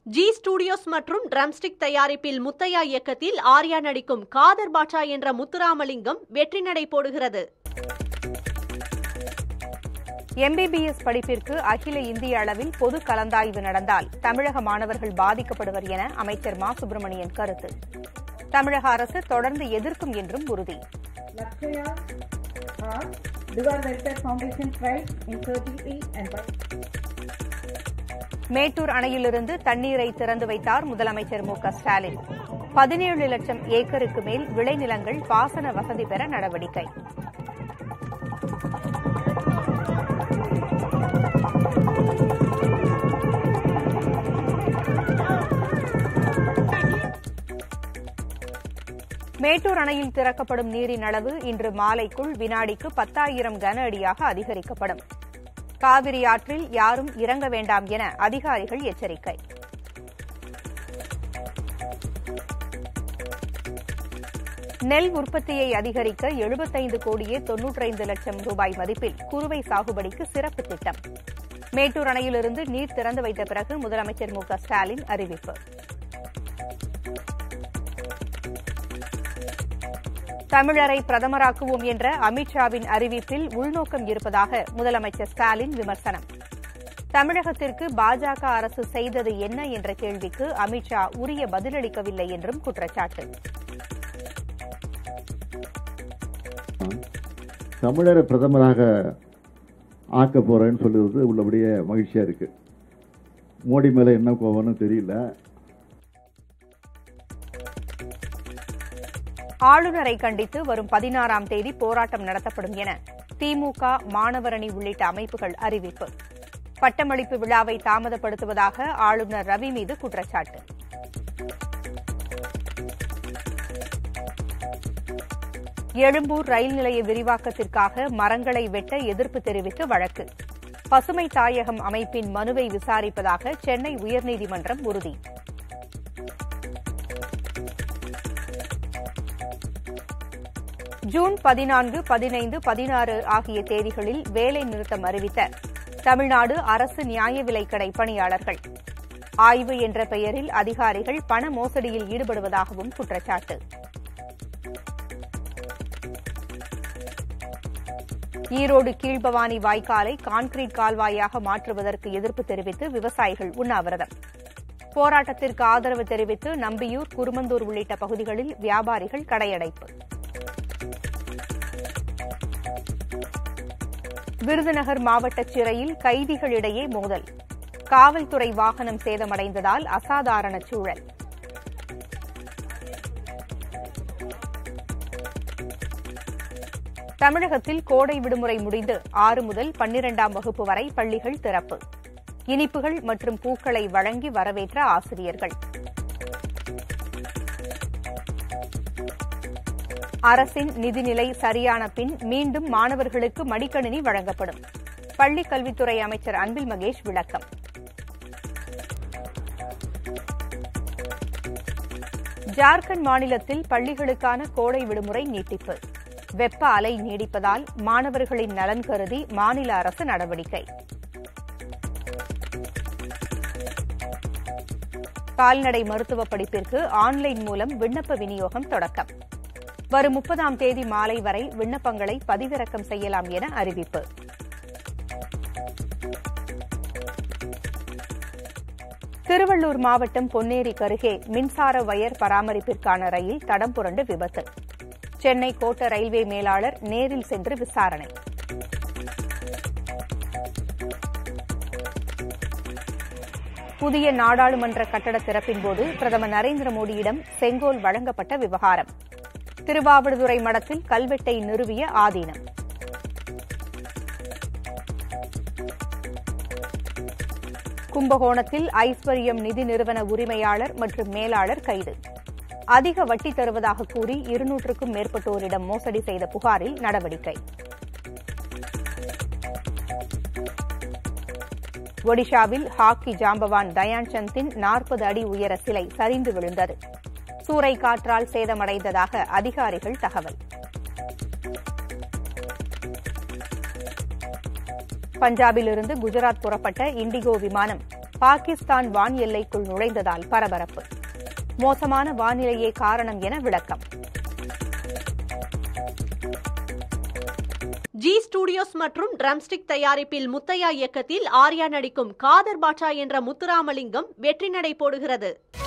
G studios மற்றும் drumstick தயாரிப்பில் முத்தையா இயக்கத்தில் ஆர்யா நடிக்கும் காதர் பாட்சா என்ற முத்துராமலிங்கம் வெற்றி நடை போடுகிறது எம்பிபிஎஸ் படிப்பிற்கு அகில இந்திய அளவில் பொது கலந்தாய்வு நடந்தால் தமிழக மாணவர்கள் பாதிக்கப்படுவர் என அமைச்சர் மா சுப்பிரமணியன் கருத்து தமிழக அரசு தொடர்ந்து எதிர்க்கும் என்றும் உறுதி Lakshya are Divar Welfare Foundation Prize in 30 and by Mettur அணையிலிருந்து தண்ணீரை திறந்து வைத்தார் முதலமைச்சர் மு க ஸ்டாலின் பதினேழு லட்சம் ஏக்கருக்கு மேல் விளைநிலங்கள் பாசன வசதி பெற நடவடிக்கை மேட்டூர் அணையில் திறக்கப்படும் நீரின் அளவு இன்று மாலைக்குள் வினாடிக்கு பத்தாயிரம் கன அடியாக அதிகரிக்கப்படும் காவிரி ஆற்றில் யாரும் இறங்க வேண்டாம் என அதிகாரிகள் எச்சரிக்கை நெல் உற்பத்தியை அதிகரிக்க எழுபத்தைந்து கோடியே தொன்னூற்றைந்து லட்சம் ரூபாய் மதிப்பில் குறுவை சாகுபடிக்கு சிறப்பு திட்டம் மேட்டூர் அணையிலிருந்து நீர் திறந்து வைத்த பிறகு முதலமைச்சர் மு க ஸ்டாலின் அறிவிப்பு தமிழரை பிரதமராக்குவோம் என்ற அமித்ஷாவின் அறிவிப்பில் உள்நோக்கம் இருப்பதாக முதலமைச்சர் ஸ்டாலின் விமர்சனம் தமிழகத்திற்கு பாஜக அரசு செய்தது என்ன என்ற கேள்விக்கு அமித்ஷா உரிய பதிலளிக்கவில்லை என்றும் குற்றச்சாட்டு தமிழரை பிரதமராக ஆக்க போறேன்னு சொல்லுறது உள்ளபடியே மகிழ்ச்சியா இருக்கு மோடி மேல என்ன கோவம்னு தெரியல ஆளுநரை கண்டித்து வரும் பதினாறாம் தேதி போராட்டம் நடத்தப்படும் என திமுக மாணவரணி உள்ளிட்ட அமைப்புகள் அறிவிப்பு பட்டமளிப்பு விழாவை தாமதப்படுத்துவதாக ஆளுநர் ரவி மீது குற்றச்சாட்டு எழும்பூர் ரயில் நிலைய விரிவாக்கத்திற்காக மரங்களை வெட்ட எதிர்ப்பு தெரிவித்து வழக்கு பசுமை தாயகம் அமைப்பின் மனுவை விசாரிப்பதாக சென்னை உயர்நீதிமன்றம் உறுதி ஜூன் பதினான்கு பதினைந்து பதினாறு ஆகிய தேதிகளில் வேலை நிறுத்தம் அறிவித்த தமிழ்நாடு அரசு நியாய விலைக்கடை பணியாளர்கள் ஆய்வு என்ற பெயரில் அதிகாரிகள் பண மோசடியில் ஈடுபடுவதாகவும் குற்றச்சாட்டு ஈரோடு கீழ்பவானி வாய்க்காலை கான்கிரீட் கால்வாயாக மாற்றுவதற்கு எதிர்ப்பு தெரிவித்து விவசாயிகள் உண்ணாவிரதம் போராட்டத்திற்கு ஆதரவு தெரிவித்து நம்பியூர் குருமந்தூர் உள்ளிட்ட பகுதிகளில் வியாபாரிகள் கடையடைப்பு விருதுநகர் மாவட்ட சிறையில் கைதிகளிடையே மோதல் காவல்துறை வாகனம் சேதமடைந்ததால் அசாதாரண சூழல் தமிழகத்தில் கோடை விடுமுறை முடிந்து ஆறு முதல் பன்னிரண்டாம் வகுப்பு வரை பள்ளிகள் திறப்பு இனிப்புகள் மற்றும் பூக்களை வழங்கி வரவேற்ற ஆசிரியர்கள் அரசின் நிதிநிலை சரியான பின் மீண்டும் மாணவர்களுக்கு மடிக்கணினி வழங்கப்படும் பள்ளிக் கல்வித்துறை அமைச்சர் அன்பில் மகேஷ் விளக்கம் ஜார்க்கண்ட் மாநிலத்தில் பள்ளிகளுக்கான கோடை விடுமுறை நீட்டிப்பு வெப்ப அலை நீடிப்பதால் மாணவர்களின் நலன் கருதி மாநில அரசு நடவடிக்கை கால்நடை மருத்துவ படிப்பிற்கு ஆன்லைன் மூலம் விண்ணப்ப விநியோகம் தொடக்கம் வரும் முப்பதாம் தேதி மாலை வரை விண்ணப்பங்களை பதிவிறக்கம் செய்யலாம் என அறிவிப்பு திருவள்ளூர் மாவட்டம் பொன்னேரிக்கு அருகே மின்சார வயர் பராமரிப்பிற்கான ரயில் தடம் புரண்டு விபத்து சென்னை கோட்ட ரயில்வே மேலாளர் நேரில் சென்று விசாரணை புதிய நாடாளுமன்ற கட்டட திறப்பின்போது பிரதமர் நரேந்திர மோடியிடம் செங்கோல் வழங்கப்பட்ட விவகாரம் திருவாவடுதுறை மடத்தில் கல்வெட்டை நிறுவிய ஆதீனம் கும்பகோணத்தில் ஐஸ்வர்யம் நிதி நிறுவன உரிமையாளர் மற்றும் மேலாளர் கைது அதிக வட்டி தருவதாக கூறி இருநூற்றுக்கும் மேற்பட்டோரிடம் மோசடி செய்த புகாரில் நடவடிக்கை ஒடிஷாவில் ஹாக்கி ஜாம்பவான் தயான் சந்தின் நாற்பது அடி உயர சிலை சரிந்து விழுந்தது சூறை காற்றால் சேதமடைந்ததாக அதிகாரிகள் தகவல் பஞ்சாபிலிருந்து குஜராத் புறப்பட்ட இண்டிகோ விமானம் பாகிஸ்தான் வான் எல்லைக்குள் நுழைந்ததால் பரபரப்பு மோசமான வானிலையே காரணம் என விளக்கம் ஜி ஸ்டுடியோஸ் மற்றும் ட்ரம்ஸ்டிக் தயாரிப்பில் முத்தையா இயக்கத்தில் ஆர்யா நடிக்கும் காதர் பாட்சா என்ற முத்துராமலிங்கம் வெற்றி நடை போடுகிறது